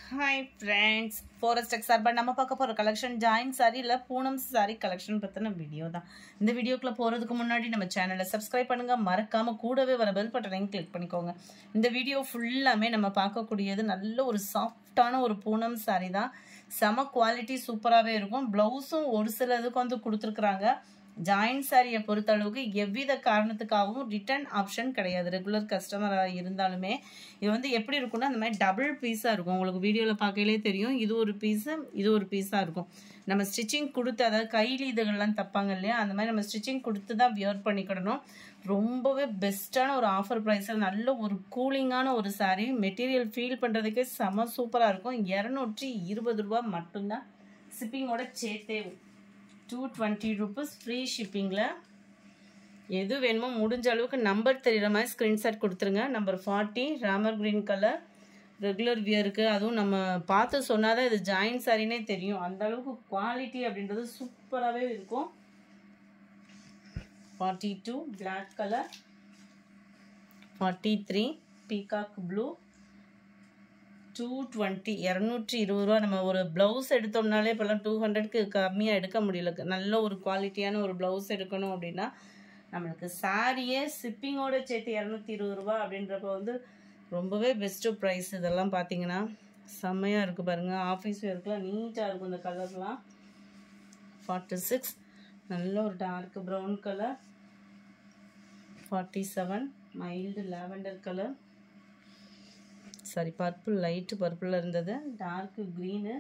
hi friends forest X சார்பா நம்ம பார்க்க போகிற கலெக்ஷன் ஜாயின் சாரியில் பூனம் சாரி கலெக்ஷன் பற்றின வீடியோ தான் இந்த வீடியோக்குள்ளே போகிறதுக்கு முன்னாடி நம்ம சேனலை சப்ஸ்கிரைப் பண்ணுங்கள் மறக்காமல் கூடவே வர பெல் பட்டனையும் கிளிக் பண்ணிக்கோங்க இந்த வீடியோ ஃபுல்லாமே நம்ம பார்க்கக்கூடியது நல்ல ஒரு சாஃப்டான ஒரு பூனம் சாரி தான் செம குவாலிட்டி சூப்பராகவே இருக்கும் ப்ளவுஸும் ஒரு சிலதுக்கு வந்து கொடுத்துருக்குறாங்க ஜாயின் சாரியை பொறுத்த அளவுக்கு எவ்வித காரணத்துக்காகவும் ரிட்டர்ன் ஆப்ஷன் கிடையாது ரெகுலர் கஸ்டமராக இருந்தாலுமே இது வந்து எப்படி இருக்கும்னா அந்த மாதிரி டபுள் பீஸாக இருக்கும் உங்களுக்கு வீடியோவில் பார்க்கலே தெரியும் இது ஒரு பீஸு இது ஒரு பீஸாக இருக்கும் நம்ம ஸ்டிச்சிங் கொடுத்து அதாவது கையில் இதுகள்லாம் தப்பாங்க இல்லையா அந்த மாதிரி நம்ம ஸ்டிச்சிங் கொடுத்து தான் வியர் பண்ணிக்கிடணும் ரொம்பவே பெஸ்ட்டான ஒரு ஆஃபர் ப்ரைஸில் நல்ல ஒரு கூலிங்கான ஒரு சாரீ மெட்டீரியல் ஃபீல் பண்ணுறதுக்கே செம சூப்பராக இருக்கும் இரநூற்றி இருபது ரூபா மட்டும்தான் ஷிப்பிங்கோட சேர்த்தே டூ டுவெண்ட்டி ருபீஸ் ஃப்ரீ ஷிப்பிங்கில் எது வேணுமோ முடிஞ்ச அளவுக்கு நம்பர் தெரிகிற மாதிரி ஸ்க்ரீன்ஷாட் கொடுத்துருங்க number forty Ramar green colour regular வியருக்கு அதுவும் நம்ம பார்த்து சொன்னால் தான் இது ஜாயின் சாரினே தெரியும் அந்த அளவுக்கு குவாலிட்டி அப்படின்றது சூப்பராகவே இருக்கும் forty two black colour forty three peacock blue two twenty இரநூற்றி இருபது ரூபா நம்ம ஒரு ப்ளவுஸ் எடுத்தோம்னாலே இப்போல்லாம் டூ ஹண்ட்ரட்க்கு கம்மியாக எடுக்க முடியல நல்ல ஒரு குவாலிட்டியான ஒரு ப்ளவுஸ் எடுக்கணும் அப்படின்னா நம்மளுக்கு சாரியே ஷிப்பிங்கோட சேர்த்து இரநூத்தி இருபது ரூபா அப்படின்றப்ப வந்து ரொம்பவே பெஸ்ட்டு ப்ரைஸ் இதெல்லாம் பார்த்தீங்கன்னா செம்மையாக இருக்குது பாருங்கள் ஆஃபீஸ் வேர்க்கெலாம் நீட்டாக இருக்கும் இந்த கலர்லாம் ஃபார்ட்டி சிக்ஸ் நல்ல ஒரு dark brown colour forty seven mild lavender colour sari purple light பர்பிளில் இருந்தது டார்க்கு க்ரீனு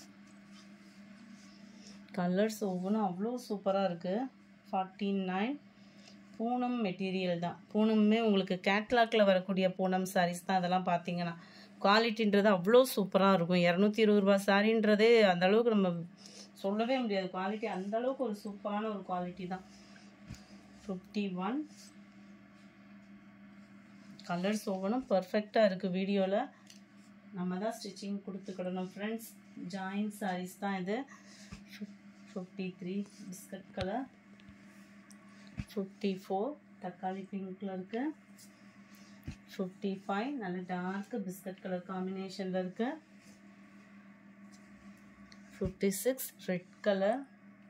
கலர்ஸ் ஒவ்வொன்றும் அவ்வளோ சூப்பராக இருக்குது ஃபார்ட்டி நைன் பூனம் மெட்டீரியல் தான் பூனமுமே உங்களுக்கு கேட்லாக்கில் வரக்கூடிய பூனம் சாரீஸ் தான் அதெல்லாம் பார்த்தீங்கன்னா குவாலிட்டின்றது அவ்வளோ சூப்பராக இருக்கும் இரநூத்தி இருபது ரூபா சாரின்றதே அந்த அளவுக்கு நம்ம சொல்லவே முடியாது குவாலிட்டி அந்த அளவுக்கு ஒரு சூப்பரான ஒரு குவாலிட்டி தான் ஃபிஃப்டி ஒன் கலர்ஸ் ஒவ்வொன்றும் பர்ஃபெக்டாக இருக்குது வீடியோவில் நம்ம தான் ஸ்டிச்சிங் கொடுத்துக்கிடணும் ஃப்ரெண்ட்ஸ் ஜாயின் சாரீஸ் தான் இது fifty three biscuit colour fifty four தக்காளி பிங்க்கில் இருக்குது ஃபிஃப்டி ஃபைவ் நல்ல டார்க் பிஸ்கட் கலர் காம்பினேஷனில் இருக்குது fifty six red colour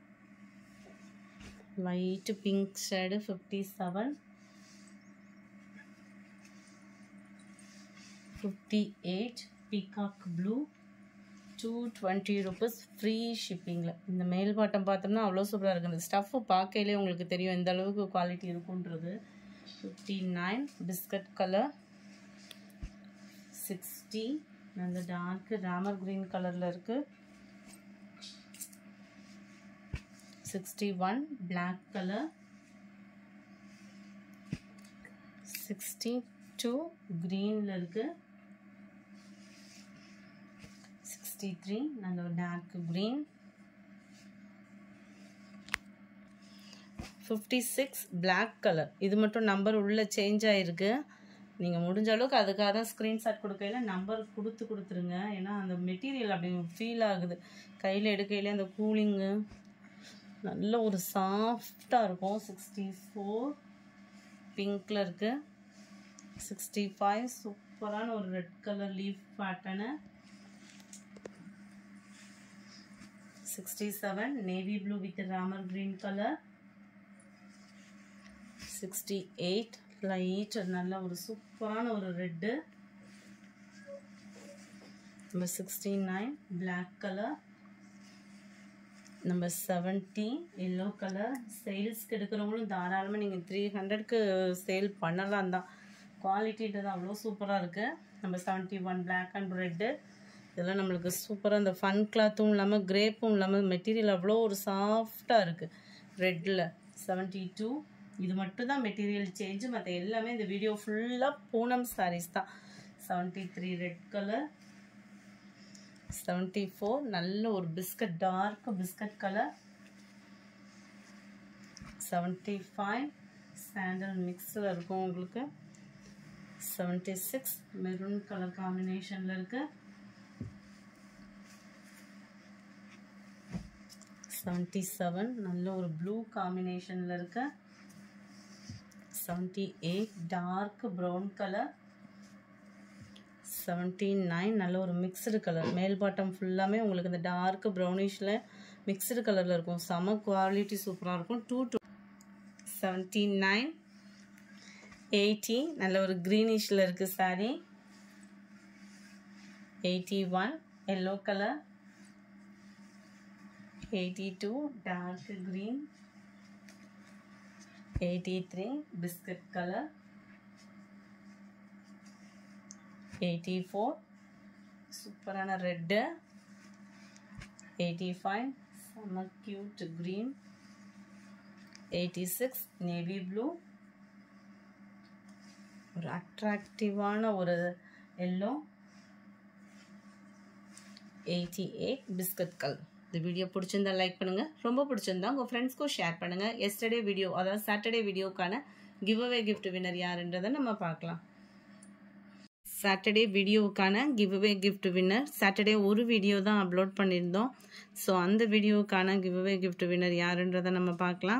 light pink shade fifty seven fifty eight peacock blue two twenty rupees free ஷிப்பிங்கில் இந்த மேல் பாட்டம் பார்த்தோம்னா அவ்வளோ சூப்பராக இருக்குது இந்த ஸ்டஃப்பு பார்க்கையிலே உங்களுக்கு தெரியும் எந்த அளவுக்கு குவாலிட்டி இருக்குன்றது fifty nine biscuit colour sixty நல்ல டார்க்கு ராமர் க்ரீன் கலரில் இருக்குது sixty one black colour sixty two க்ரீனில் இருக்குது சிக்ஸ்டி த்ரீ நல்ல ஒரு dark green fifty six black colour இது மட்டும் நம்பர் உள்ளே சேஞ்ச் ஆகிருக்கு நீங்கள் முடிஞ்ச அளவுக்கு அதுக்காக தான் ஸ்க்ரீன்ஷாட் கொடுக்கையில நம்பர் கொடுத்து கொடுத்துருங்க ஏன்னா அந்த மெட்டீரியல் அப்படி ஃபீல் ஆகுது கையில் எடுக்கையிலே அந்த கூலிங்கு நல்ல ஒரு சாஃப்டாக இருக்கும் சிக்ஸ்டி ஃபோர் பிங்க்கில் இருக்குது சிக்ஸ்டி ஃபைவ் சூப்பரான ஒரு red colour leaf pattern sixty seven navy blue with Ramar green colour sixty eight light நல்ல ஒரு சூப்பரான ஒரு red number sixty nine black colour number seventy yellow colour சேல்ஸ்க்கு எடுக்கிறவங்களும் தாராளமாக நீங்கள் த்ரீ ஹண்ட்ரட்க்கு சேல் பண்ணலாம் தான் குவாலிட்டின்றது அவ்வளோ சூப்பராக இருக்குது number seventy one black and red இதெல்லாம் நம்மளுக்கு சூப்பராக இந்த ஃபன் கிளாத்தும் இல்லாமல் கிரேப்பும் இல்லாமல் மெட்டீரியல் அவ்வளோ ஒரு சாஃப்டாக இருக்குது ரெட்டில் செவன்ட்டி டூ இது மட்டும் தான் மெட்டீரியல் சேஞ்சு மற்ற எல்லாமே இந்த வீடியோ ஃபுல்லாக பூனம் சாரீஸ் தான் seventy three red colour seventy four நல்ல ஒரு biscuit dark biscuit colour seventy five sandal மிக்ஸில் இருக்கும் உங்களுக்கு செவன்ட்டி சிக்ஸ் மெரூன் கலர் காம்பினேஷனில் இருக்குது செவன்ட்டி செவன் நல்ல ஒரு ப்ளூ காம்பினேஷனில் இருக்கு seventy eight dark brown colour seventy nine நல்ல ஒரு மிக்சடு கலர் மேல் பாட்டம் ஃபுல்லாமே உங்களுக்கு இந்த டார்க் ப்ரௌனிஷில் மிக்சடு கலரில் இருக்கும் செம குவாலிட்டி சூப்பராக இருக்கும் two two seventy nine eighty நல்ல ஒரு க்ரீனிஷில் இருக்குது sari eighty one yellow colour eighty two dark green eighty three biscuit colour eighty four சூப்பரான ரெட்டு எயிட்டி ஃபைவ் செம்ம cute green eighty six navy blue ஒரு அட்ராக்டிவான ஒரு எல்லோ எயிட்டி எயிட் பிஸ்கட் கல் இந்த வீடியோ பிடிச்சிருந்தா லைக் பண்ணுங்கள் ரொம்ப பிடிச்சிருந்தா உங்கள் ஃப்ரெண்ட்ஸ்க்கும் ஷேர் பண்ணுங்கள் எஸ்டர்டே வீடியோ அதாவது சாட்டர்டே வீடியோக்கான கிவ் அவே கிஃப்ட் வின்னர் யாருன்றதை நம்ம பார்க்கலாம் சாட்டர்டே வீடியோவுக்கான give away gift winner Saturday ஒரு வீடியோ தான் அப்லோட் பண்ணியிருந்தோம் ஸோ அந்த வீடியோவுக்கான கிவ் அவே கிஃப்ட் வின்னர் யாருன்றதை நம்ம பார்க்கலாம்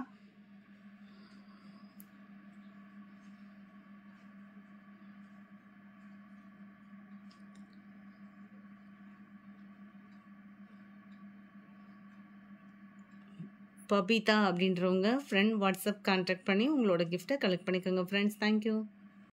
பபிதா அப்படின்றவங்க ஃப்ரெண்ட் வாட்ஸ்அப் கான்டாக்ட் பண்ணி உங்களோட கிஃப்ட்டை கலெக்ட் பண்ணிக்கோங்க ஃப்ரெண்ட்ஸ் தேங்க்யூ